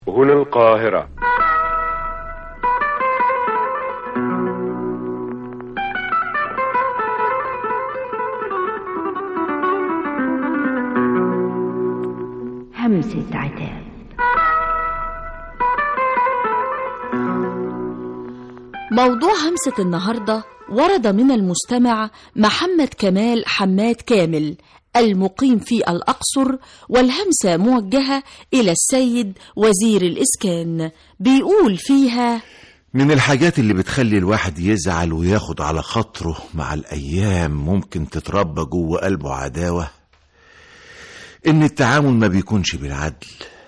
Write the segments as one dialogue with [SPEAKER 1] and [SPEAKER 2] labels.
[SPEAKER 1] هنا القاهرة
[SPEAKER 2] همسة عتاب
[SPEAKER 3] موضوع همسة النهاردة ورد من المستمع محمد كمال حماد كامل المقيم في الأقصر والهمسة موجهة إلى السيد وزير الإسكان بيقول فيها
[SPEAKER 4] من الحاجات اللي بتخلي الواحد يزعل وياخد على خاطره مع الأيام ممكن تتربى جوه قلبه عداوة إن التعامل ما بيكونش بالعدل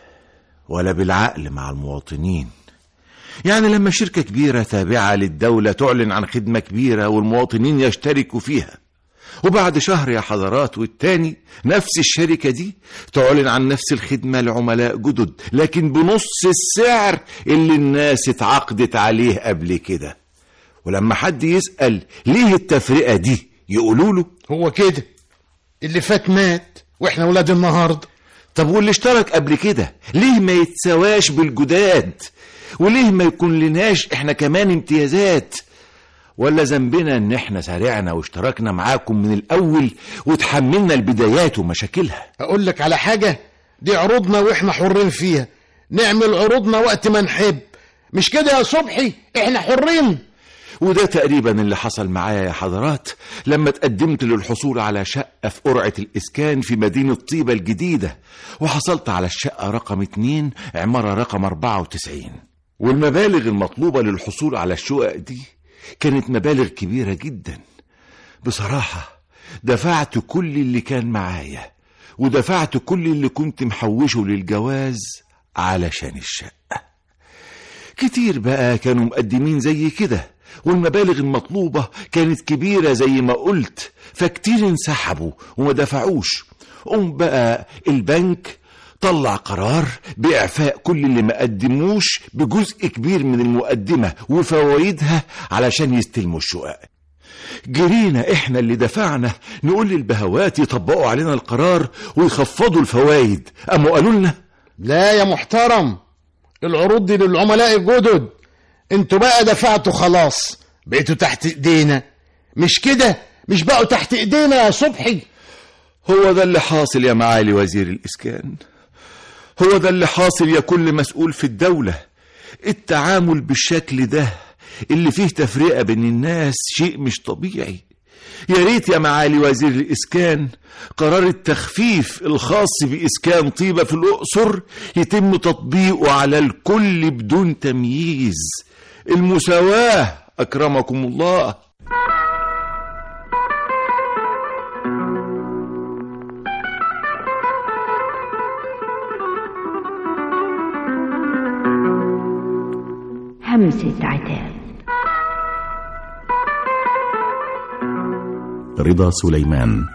[SPEAKER 4] ولا بالعقل مع المواطنين يعني لما شركة كبيرة تابعة للدولة تعلن عن خدمة كبيرة والمواطنين يشتركوا فيها وبعد شهر يا حضرات والتاني نفس الشركة دي تعلن عن نفس الخدمة لعملاء جدد لكن بنص السعر اللي الناس اتعاقدت عليه قبل كده ولما حد يسأل ليه التفرقة دي يقولوا له
[SPEAKER 5] هو كده اللي فات مات واحنا ولاد النهارده
[SPEAKER 4] طب واللي اشترك قبل كده ليه ما يتسواش بالجداد وليه ما يكون لناش احنا كمان امتيازات ولا ذنبنا ان احنا سارعنا واشتركنا معاكم من الاول وتحملنا البدايات ومشاكلها
[SPEAKER 5] اقول لك على حاجه دي عروضنا واحنا حرين فيها نعمل عروضنا وقت ما نحب مش كده يا صبحي احنا حرين
[SPEAKER 4] وده تقريبا اللي حصل معايا يا حضرات لما تقدمت للحصول على شقة في قرعة الإسكان في مدينة طيبة الجديدة وحصلت على الشقة رقم 2 عمارة رقم 94 والمبالغ المطلوبة للحصول على الشقق دي كانت مبالغ كبيرة جدا بصراحة دفعت كل اللي كان معايا ودفعت كل اللي كنت محوشه للجواز علشان الشقة كتير بقى كانوا مقدمين زي كده والمبالغ المطلوبة كانت كبيرة زي ما قلت فكتير انسحبوا وما دفعوش قوم بقى البنك طلع قرار بإعفاء كل اللي ما قدموش بجزء كبير من المقدمة وفوايدها علشان يستلموا الشقق جرينا احنا اللي دفعنا نقول للبهوات يطبقوا علينا القرار ويخفضوا الفوايد قاموا قالوا لنا
[SPEAKER 5] لا يا محترم العروض دي للعملاء الجدد انتوا بقى دفعتوا خلاص بقيتوا تحت ايدينا مش كده مش بقوا تحت ايدينا يا صبحي
[SPEAKER 4] هو ده اللي حاصل يا معالي وزير الإسكان هو ده اللي حاصل يا كل مسؤول في الدولة التعامل بالشكل ده اللي فيه تفرقة بين الناس شيء مش طبيعي يا ريت يا معالي وزير الإسكان قرار التخفيف الخاص بإسكان طيبة في الأقصر يتم تطبيقه على الكل بدون تمييز المساواة أكرمكم الله
[SPEAKER 2] همسة عتاب
[SPEAKER 6] رضا سليمان